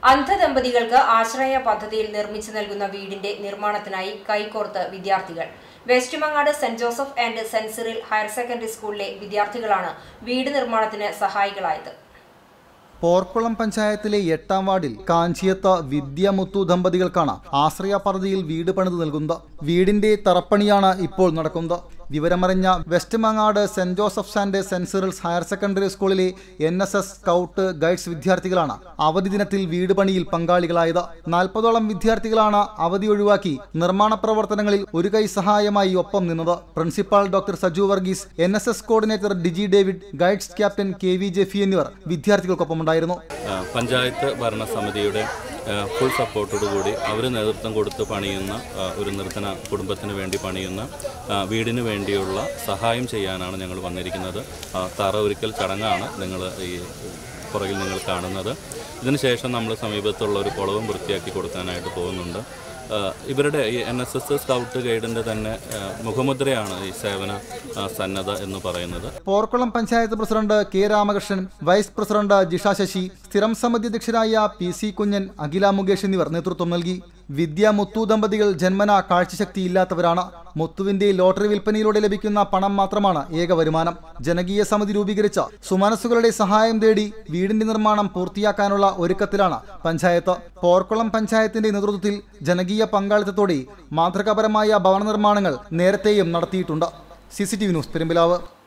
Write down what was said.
അന്ധദമ്പതികൾക്ക് ആശ്രയ പദ്ധതിയിൽ നിർമ്മിച്ചു നൽകുന്ന വീടിന്റെ നിർമ്മാണത്തിനായി കൈകോർത്ത് വിദ്യാർത്ഥികൾ west Mangad saint Joseph and saint Cyril higher secondary സ്കൂളിലെ വിദ്യാർത്ഥികളാണ് വീട് നിർമ്മാണത്തിന് സഹായികളായത് പോർക്കുളം പഞ്ചായത്തിലെ എട്ടാം വാർഡിൽ കാഞ്ചിയത്ത് വിദ്യാമുത്തു ദമ്പതികൾക്കാണ് ആശ്രയ പദ്ധതിയിൽ വീട് പണിത് നൽകുന്നത് വീടിന്റെ തറപ്പണിയാണ് ഇപ്പോൾ നടക്കുന്നത് വിവരമറിഞ്ഞ west Mangad saint Joseph's and saint Cyril's higher secondary സ്കൂളിലെ N S S scout guides വിദ്യാർത്ഥികളാണ് അവധി ദിനത്തിൽ വീട് പണിയിൽ പങ്കാളികളായത് നാൽപ്പതോളം വിദ്യാർത്ഥികളാണ് അവധി ഒഴിവാക്കി നിർമ്മാണ പ്രവർത്തനങ്ങളിൽ ഒരു കൈ സഹായമായി ഒപ്പം നിന്നത് principal doctor Saju Varghese N S S coordinator Diji David guides captain K V Jeffy എന്നിവർ വിദ്യാർത്ഥികൾക്കൊപ്പമുണ്ടായിരുന്നു ആ, പഞ്ചായത്ത് ഭരണസമിതിയുടെ ആ, ഫുൾ സപ്പോർട്ടോടുകൂടി അവർ നേതൃത്വം കൊടുത്ത് പണിയുന്ന ആ, ഒരു നിർധന കുടുംബത്തിന് വേണ്ടി പണിയുന്ന ആ, വീടിന് വേണ്ടിയുള്ള സഹായം ചെയ്യാനാണ് ഞങ്ങൾ വന്നിരിക്കുന്നത് ആ, തറ ഒരുക്കൽ ചടങ്ങാണ് നിങ്ങൾ ഈ പുറകിൽ നിങ്ങൾ കാണുന്നത് ഇതിനുശേഷം നമ്മൾ സമീപത്തുള്ള ഒരു കുളവും വൃത്തിയാക്കി കൊടുക്കാനായിട്ട് പോകുന്നുണ്ട് ആ, ഇവരുടെ ഈ എൻ എസ് എസ് സ്കൗട്ട് ഗൈഡിൻ്റെ തന്നെ ആ, മുഖമുദ്രയാണ് ഈ സേവന ആ, സന്നദ്ധ എന്ന് പറയുന്നത് Porkulam panchayat president K Ramakrishnan vice president Jisha Sasi സ്ഥിരം സമിതി അധ്യക്ഷരായ പി സി കുഞ്ഞൻ അഖില മുകേഷ് എന്നിവർ നേതൃത്വം നൽകി വിദ്യ മുത്തു ദമ്പതികൾ ജന്മന കാഴ്ചശക്തി ഇല്ലാത്തവരാണ് മുത്തുവിന്റെ ലോട്ടറി വിൽപ്പനയിലൂടെ ലഭിക്കുന്ന പണം മാത്രമാണ് ഏക വരുമാനം ജനകീയ സമിതി രൂപീകരിച്ച സുമനസ്സുകളുടെ സഹായം തേടി വീടിന്റെ നിർമ്മാണം പൂർത്തിയാക്കാനുള്ള ഒരുക്കത്തിലാണ് പഞ്ചായത്ത് പോർക്കുളം പഞ്ചായത്തിന്റെ നേതൃത്വത്തിൽ ജനകീയ പങ്കാളിത്തത്തോടെ മാതൃകാപരമായ ഭവന നിർമ്മാണങ്ങൾ നേരത്തെയും നടത്തിയിട്ടുണ്ട് C C T V news Perumpilavu